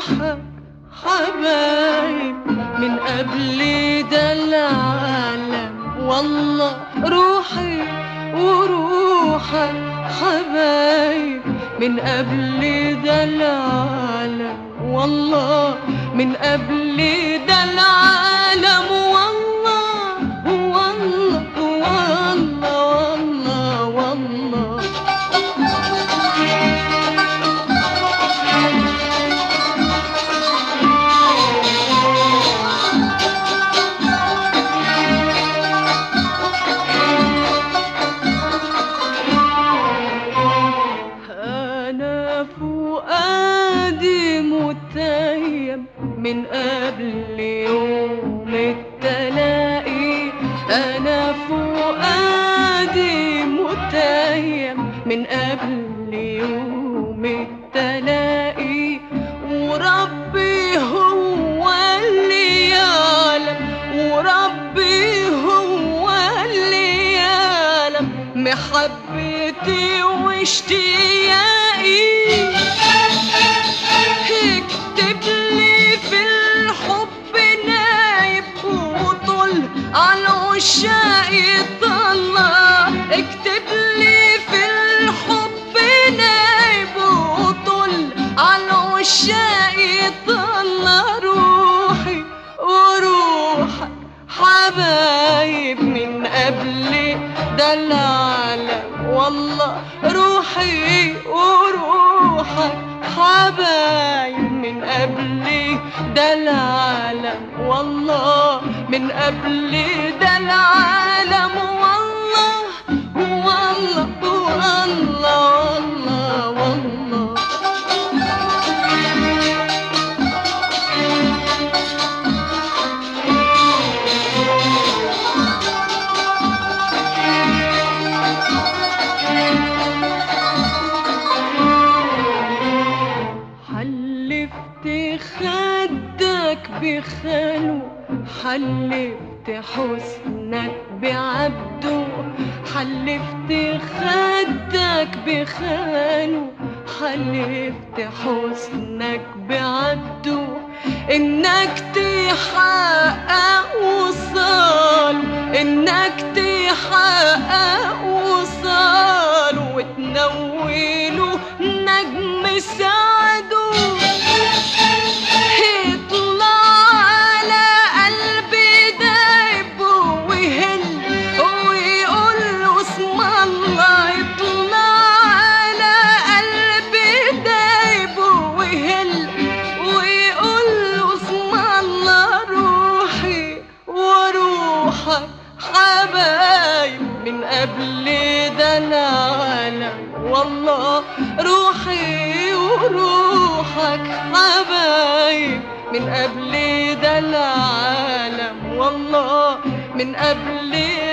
وروحك حبايب من قبل ده العالم والله روحي وروحك حبايب من قبل ده العالم والله من قبل ده العالم والله والله والله والله والله أنا فؤادي متيم من قبل يوم التلاقي أنا فؤادي متيم من قبل يوم التلاقي وربي هو اللي يعلم وربي هو اللي يعلم محبتي واشتياقي اكتب لي في الحب نايب وطل على عشاقي طلع اكتب لي في الحب نايب وطل على عشاقي طلع روحي وروحك حبايب من قبل ده العالم والله روحي وروحك حبايب من قبل ده العالم والله من قبل ده العالم والله والله والله والله والله حلفت خدك بخاله حلفت حسنك بعبده حلفت خدك بخاله حلفت حسنك بعبده انك تحقق وصال انك تحقق وصال وتنوله نجم سعده يطلع على قلبي دايب ويهل ويقول له اسم الله يطلع على قلبي دايب ويهل ويقول له اسم الله روحي وروحك حبايب من قبل ده العالم والله روحي وروحك حبايب من قبل ده العالم والله من قبل